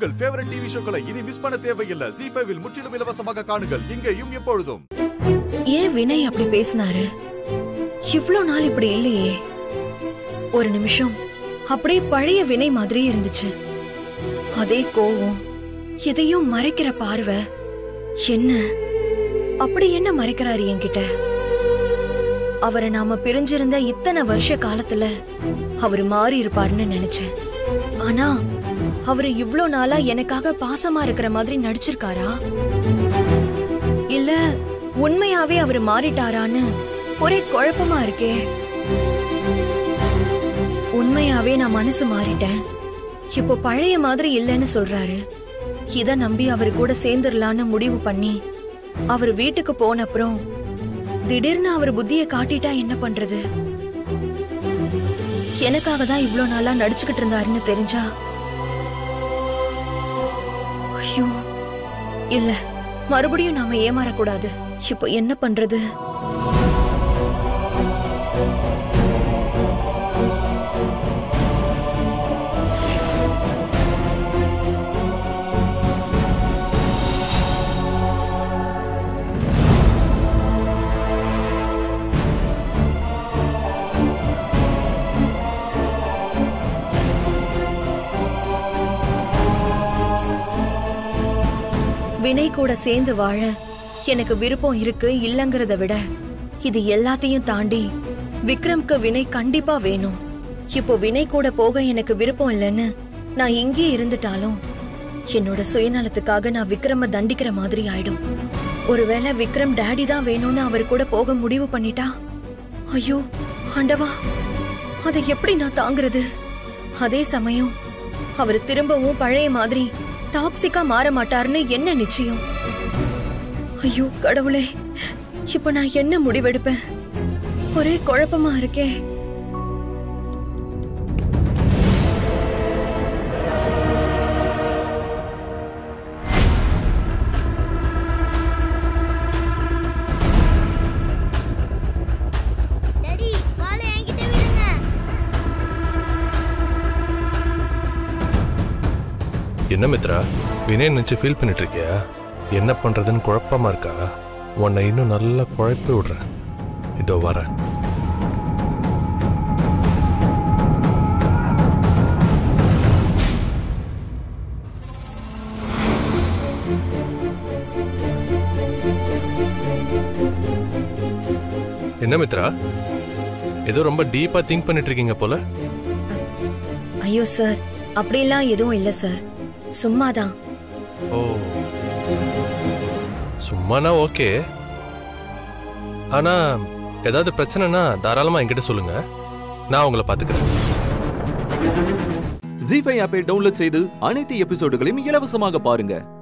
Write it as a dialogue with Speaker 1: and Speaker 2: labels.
Speaker 1: உங்கள் favourite TV ஷோக்களை இனி miss பண்ண தேவையில்லை ஜி ஃபைவில் முற்றிலும் இலவசமாக காணுங்கள் இங்கேயும் எப்பொழுதும்
Speaker 2: ஏன் வினய் அப்படி பேசினாரு இவ்ளோ நாள் இப்படி இல்லையே ஒரு நிமிஷம் அப்படியே பழைய வினய் மாதிரி இருந்துச்சு அதே கோவம் எதையும் மறைக்கிற பார்வை என்ன அப்படி என்ன மறைக்கிறாரு என்கிட்ட அவரை நாம பிரிஞ்சிருந்த இத்தனை வருஷ காலத்துல அவர் மாறி இருப்பாருன்னு நினைச்சேன் ஆனா அவரு இவ்ளோ நாளா எனக்காக பாசமா இருக்கிற மாதிரி நடிச்சிருக்காரா இல்ல உண்மையாவே அவர் மாறிட்டாரான்னு ஒரே குழப்பமா இருக்கே உண்மையாவே நான் மனசு மாறிட்டேன் இப்போ பழைய மாதிரி இல்லைன்னு சொல்றாரு இத நம்பி அவர் கூட சேர்ந்துடலான்னு முடிவு பண்ணி அவர் வீட்டுக்கு போன அப்புறம் திடீர்னு அவர் புத்தியை காட்டிட்டா என்ன பண்றது எனக்காக தான் இவ்ளோ நாளா நடிச்சுக்கிட்டு இருந்தாருன்னு தெரிஞ்சா ஐயோ இல்ல மறுபடியும் நாம ஏமாறக்கூடாது இப்போ என்ன பண்றது வினய் கூட சேர்ந்து வாழ எனக்கு விருப்பம் இருக்கு இல்லங்கறத விட இது எல்லாத்தையும் தாண்டி விக்ரம்க்கு வினய் கண்டிப்பா வேணும் இப்போ வினய் கூட போக எனக்கு விருப்பம் இல்லைன்னு நான் இங்கே இருந்துட்டாலும் என்னோட சுயநலத்துக்காக நான் விக்ரம தண்டிக்கிற மாதிரி ஆயிடும் ஒருவேளை விக்ரம் டாடி தான் வேணும்னு அவர் கூட போக முடிவு பண்ணிட்டா ஐயோ ஆண்டவா அதை எப்படி நான் தாங்குறது அதே சமயம் அவர் திரும்பவும் பழைய மாதிரி டாக்ஸிக்கா மாற மாட்டாருன்னு என்ன நிச்சயம் ஐயோ கடவுளே இப்ப நான் என்ன முடிவெடுப்பேன் ஒரே குழப்பமா இருக்கே
Speaker 3: டாடி பாலை என்கிட்ட விடுங்க
Speaker 4: என்ன மித்ரா வினய் நினைச்சு ஃபீல் பண்ணிட்டு இருக்கியா என்ன பண்றதுன்னு குழப்பமா இருக்கா உன்னை இன்னும் நல்லா குழப்பி விடுறேன் இதோ வரேன் என்ன மித்ரா ஏதோ ரொம்ப டீப்பா திங்க் பண்ணிட்டு இருக்கீங்க போல
Speaker 2: ஐயோ சார் அப்படிலாம் எதுவும் இல்ல சார் சும்மாதான்
Speaker 4: ஓ சும்மானா ஓகே ஆனா ஏதாவது பிரச்சனைனா தாராளமா என்கிட்ட சொல்லுங்க நான் உங்களை பாத்துக்கிறேன்
Speaker 5: ஜி ஃபைவ் ஆப்பை டவுன்லோட் செய்து அனைத்து எபிசோடுகளையும் இலவசமாக பாருங்க